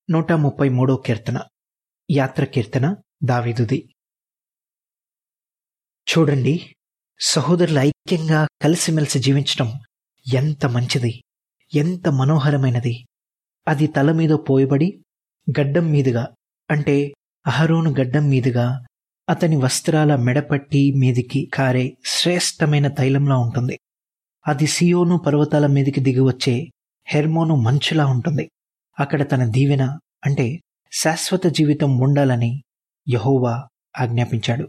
నూట ముప్పై మూడో కీర్తన యాత్ర కీర్తన దావీదుది చూడండి సహోదరులు ఐక్యంగా కలిసిమెలిసి జీవించటం ఎంత మంచిది ఎంత మనోహరమైనది అది తల మీద పోయబడి గడ్డం మీదుగా అంటే అహరోను గడ్డం మీదుగా అతని వస్త్రాల మెడపట్టి మీదికి కారే శ్రేష్టమైన తైలంలా ఉంటుంది అది సియోను పర్వతాల మీదికి దిగి వచ్చే హెర్మోను మంచులా ఉంటుంది అక్కడ తన దీవెన అంటే శాశ్వత జీవితం ఉండాలని యహోవా ఆజ్ఞాపించాడు